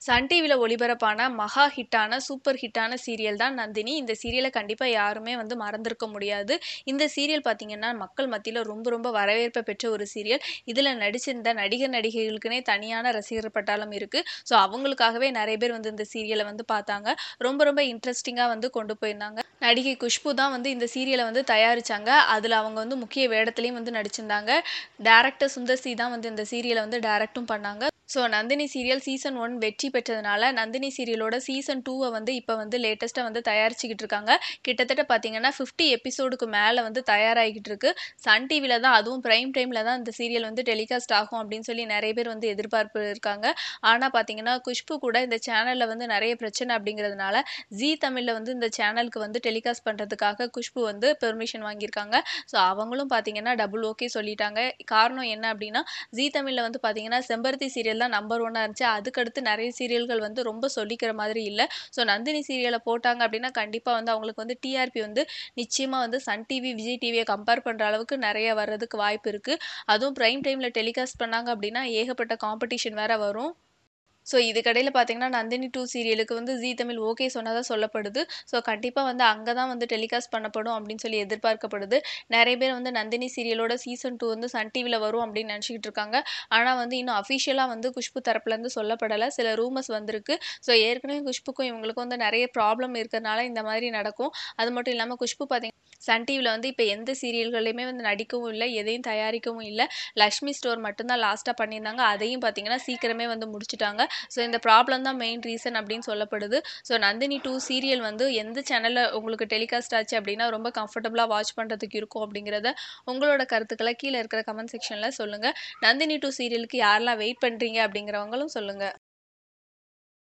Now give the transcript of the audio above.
Sun டிவில ஒளிபரப்பான மகா ஹிட்டான, சூப்பர் ஹிட்டான சீரியல் தான் நந்தினி. இந்த சீரியல கண்டிப்பா யாருமே வந்து மறந்திருக்க முடியாது. இந்த சீரியல் பார்த்தீங்கன்னா, மக்கள் மத்தியில ரொம்ப ரொம்ப வரவேற்ப பெற்ற ஒரு சீரியல். இதுல நடிச்சிருந்த நடிகர், நடிகைகளுக்குன்னே தனியான ரசிகர் பட்டாளம் இருக்கு. ஸோ அவங்களுக்காகவே நெறைய பேர் வந்து இந்த சீரியல வந்து பார்த்தாங்க. ரொம்ப ரொம்ப இன்ட்ரஸ்டிங்கா வந்து கொண்டு போயிருந்தாங்க. நடிகை குஷ்பு தான் வந்து இந்த சீரியல வந்து தயாரிச்சாங்க. அதுல அவங்க வந்து முக்கிய வேடத்திலயும் வந்து நடிச்சிருந்தாங்க. டைரக்டர் சுந்தர் சி தான் வந்து இந்த சீரியல வந்து டைரக்டும் பண்ணாங்க. ஸோ நந்தினி சீரியல் சீசன் 1 வெற்றி பெற்றதுனால, நந்தினி சீரியலோட சீசன் 2வ வந்து இப்ப வந்து லேட்டஸ்ட்டா வந்து தயாரிச்சுக்கிட்டு இருக்காங்க. கிட்டத்தட்ட பார்த்தீங்கன்னா, 50 எபிசோடுக்கு மேல வந்து தயாராகிட்டு இருக்கு. சன் டிவில தான் அதுவும் பிரைம் டைம்ல தான் இந்த சீரியல் வந்து டெலிகாஸ்ட் ஆகும் அப்படின்னு சொல்லி நெறைய பேர் வந்து எதிர்பார்ப்பு இருக்காங்க. ஆனா பார்த்தீங்கன்னா, குஷ்பு கூட இந்த சேனல்ல வந்து நெறைய பிரச்சனை அப்படிங்கிறதுனால, ஜீ தமிழ்ல வந்து இந்த சேனலுக்கு வந்து டெலிகாஸ்ட் பண்றதுக்காக குஷ்பு வந்து பெர்மிஷன் வாங்கியிருக்காங்க. ஸோ அவங்களும் பார்த்தீங்கன்னா, டபுள் ஓகே சொல்லிட்டாங்க. காரணம் என்ன அப்படின்னா, ஜீ தமிழ்ல வந்து பார்த்தீங்கன்னா, செம்பருத்தி சீரியல் தான் நம்பர் 1ஆ இருந்துச்சு. அதுக்கடுத்து நெறைய சீரியல்கள் வந்து ரொம்ப சொல்லிக்கிற மாதிரி இல்ல. ஸோ நந்தினி சீரியல போட்டாங்க அப்படின்னா, கண்டிப்பா வந்து அவங்களுக்கு வந்து டிஆர்பி வந்து நிச்சயமா வந்து சன் டிவி, விஜய் டிவிய கம்பேர் பண்ற அளவுக்கு நெறைய வர்றதுக்கு வாய்ப்பு இருக்கு. அதுவும் பிரைம் டைம்ல டெலிகாஸ்ட் பண்ணாங்க அப்படின்னா, ஏகப்பட்ட காம்படிஷன் வேற வரும். ஸோ இதுக்கிடையில பார்த்தீங்கன்னா, நந்தினி 2 சீரியலுக்கு வந்து ஜீ தமிழ் ஓகே சொன்னதா சொல்லப்படுது. ஸோ கண்டிப்பா வந்து அங்க தான் வந்து டெலிகாஸ்ட் பண்ணப்படும் அப்படின்னு சொல்லி எதிர்பார்க்கப்படுது. நெறைய பேர் வந்து நந்தினி சீரியலோட சீசன் 2 வந்து சன் டிவில வரும் அப்படின்னு நெனச்சுக்கிட்டு இருக்காங்க. ஆனா வந்து இன்னும் அஃபிஷியலா வந்து குஷ்பு தரப்புலருந்து சொல்லப்படல. சில ரூமர்ஸ் வந்திருக்கு. ஸோ ஏற்கனவே குஷ்புக்கும் இவங்களுக்கும் வந்து நெறைய ப்ராப்ளம் இருக்கிறனால இந்த மாதிரி நடக்கும். அது மட்டும் இல்லாம குஷ்பு பார்த்தீங்க சன் டிவில வந்து இப்ப எந்த சீரியல்கள்லயுமே வந்து நடிக்கவும் இல்ல. எதையும் தயாரிக்கவும் இல்ல. லக்ஷ்மி ஸ்டோர் மட்டும் தான் லாஸ்ட்டா பண்ணியிருந்தாங்க. அதையும் பார்த்தீங்கன்னா, சீக்கிரமே வந்து முடிச்சுட்டாங்க. ஸோ இந்த ப்ராப்ளம் தான் மெயின் ரீசன் அப்படின்னு சொல்லப்படுது. ஸோ நந்தினி 2 சீரியல் வந்து எந்த சேனல்ல உங்களுக்கு டெலிகாஸ்ட் ஆச்சு அப்படின்னா, ரொம்ப கம்ஃபர்டபுளா வாட்ச் பண்றதுக்கு இருக்கும் அப்படிங்கிறத உங்களோட கருத்துக்கள கீழ இருக்கிற கமெண்ட் செக்ஷன்ல சொல்லுங்க. நந்தினி 2 சீரியலுக்கு யாரெல்லாம் வெயிட் பண்றீங்க அப்படிங்கிறவங்களும் சொல்லுங்க.